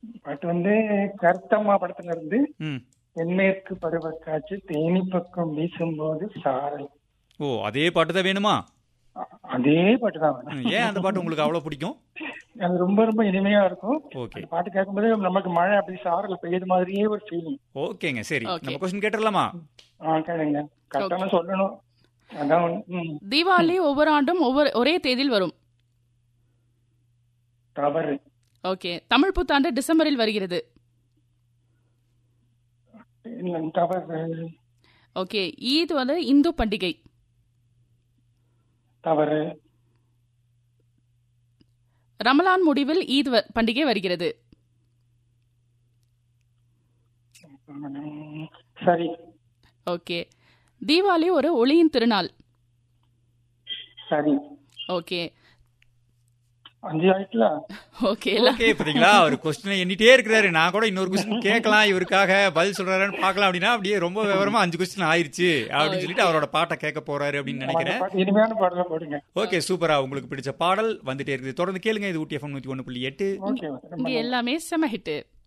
பாட்டு வந்து கருத்தம்மா படத்துல இருந்து ம் தென்மேற்கு பருவக்காற்று தேனி பக்கம் வீசும்போது சாரல் ஓ அதே பாட்டு தான் வேணுமா அ- அதே பாட்டு தான் வேணும். ம், ஏன் அந்த பாட்டு உங்களுக்கு அவ்வளோ பிடிக்கும் அது ரொம்ப ரொம்ப இனிமையா இருக்கும் ஓகே அந்த பாட்டு கேட்கும்போது நமக்கு மழை அப்படி சாரல் பெய்யுது மாதிரியே ஒரு ஃபீலிங் ஓகேங்க சரி Okay. நம்ம கொஸ்டின் கேட்டுடலாமா ஆ கேளுங்க கரெக்டான சொல்லணும் அதான் ஒண்ணு. ம், தீபாவளி ஒவ்வொரு ஆண்டும் ஒவ்வொரு ஒரே தேதியில் வரும் தவறு ஓகே தமிழ் புத்தாண்டு டிசம்பரில் வருகிறது இல்ல தவறு ஓகே ஈத் வந்து இந்து பண்டிகை தவறு ரமலான் முடிவில் ஈத் வ- பண்டிகை வருகிறது ம், சரி ஓகே தீபாவளி ஒரு ஒளியின் திருநாள் சரி ஓகே அஞ்சு ஆயிட்டுல ஓகே எல்லாம் ஓகே பாத்தீங்களா அவர் கொஸ்டினை எண்ணிட்டே இருக்கிறாரு நான் கூட இன்னொரு கொஸ்டின் கேட்கலாம் இவருக்காக பதில் சொல்றாருன்னு பார்க்கலாம் அப்படின்னா அப்படியே ரொம்ப விவரமா அஞ்சு கொஸ்டின் ஆயிருச்சு அப்படின்னு சொல்லிட்டு அவரோட பாட்டை கேட்க போறாரு அப்படின்னு அந்த நினைக்கிறேன் பாட்டு இனிமையான பாடல போடுங்க ஓகே சூப்பரா உங்களுக்கு பிடிச்ச பாடல் வந்துட்டே இருக்குது தொடர்ந்து கேளுங்க இது ஊட்டி எஃப்எம் நூத்தி ஒன்று புள்ளி எட்டு ஓகே ரொம்ப இங்க எல்லாமே செம ஹிட்டு